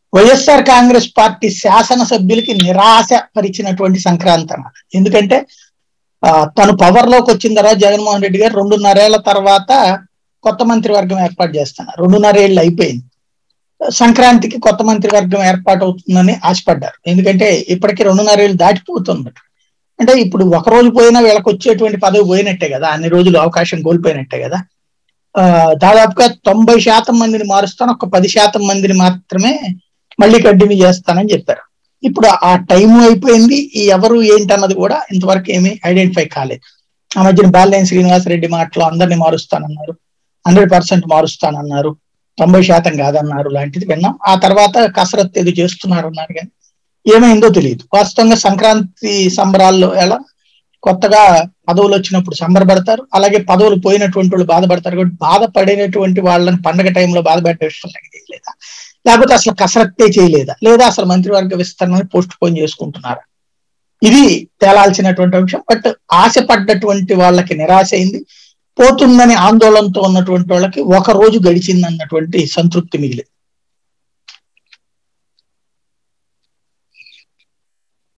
YSR Congress party శాసనసభ్యులకి నిరాశ పరిచినటువంటి సంక్రాంతి అన్నమాట ఎందుకంటే ఆ, తను పవర్ లోకి వచ్చిన తర్వాత జగన్మోహన్ రెడ్డి గారు రెండున్నరేళ్ల తర్వాత కొత్త మంత్రివర్గం ఏర్పాటు చేస్తున్నారు రెండున్నరేళ్ళు అయిపోయింది సంక్రాంతికి కొత్త మంత్రివర్గం ఏర్పాటు అవుతుందని ఆశపడ్డారు ఎందుకంటే ఇప్పటికీ రెండున్నరేళ్ళు దాటిపోతుంది అంటే ఇప్పుడు ఒక రోజు పోయినా వీళ్ళకి వచ్చేటువంటి పదవి పోయినట్టే కదా అన్ని రోజులు అవకాశం కోల్పోయినట్టే కదా ఆ దాదాపుగా తొంభై శాతం మందిని మారుస్తాను ఒక పది శాతం మందిని మాత్రమే మళ్ళీ కంటిన్యూ చేస్తానని చెప్పారు ఇప్పుడు ఆ టైం అయిపోయింది ఈ ఎవరు ఏంటి అన్నది కూడా ఇంతవరకు ఏమీ ఐడెంటిఫై కాలేదు ఆ మధ్యన బాలినేని శ్రీనివాసరెడ్డి మాటలో అందరినీ మారుస్తానన్నారు హండ్రెడ్ పర్సెంట్ మారుస్తానన్నారు తొంభై శాతం కాదన్నారు లాంటిది విన్నాం ఆ తర్వాత కసరత్తు ఏదో చేస్తున్నారు అన్నారు కానీ ఏమైందో తెలియదు వాస్తవంగా సంక్రాంతి సంబరాల్లో ఎలా కొత్తగా పదవులు వచ్చినప్పుడు సంబరపడతారు అలాగే పదవులు పోయినటువంటి వాళ్ళు బాధపడతారు కాబట్టి బాధపడినటువంటి వాళ్ళని పండగ టైంలో బాధపెట్టే విషయం చేయలేదా లేకపోతే అసలు కసరత్తే చేయలేదా లేదా అసలు మంత్రివర్గ విస్తరణని పోస్ట్ పోన్ చేసుకుంటున్నారా ఇది తేలాల్సినటువంటి అంశం బట్ ఆశపడ్డటువంటి వాళ్ళకి నిరాశ అయింది పోతుందని ఆందోళనతో ఉన్నటువంటి వాళ్ళకి ఒక రోజు గడిచింది అన్నటువంటి సంతృప్తి మిగిలింది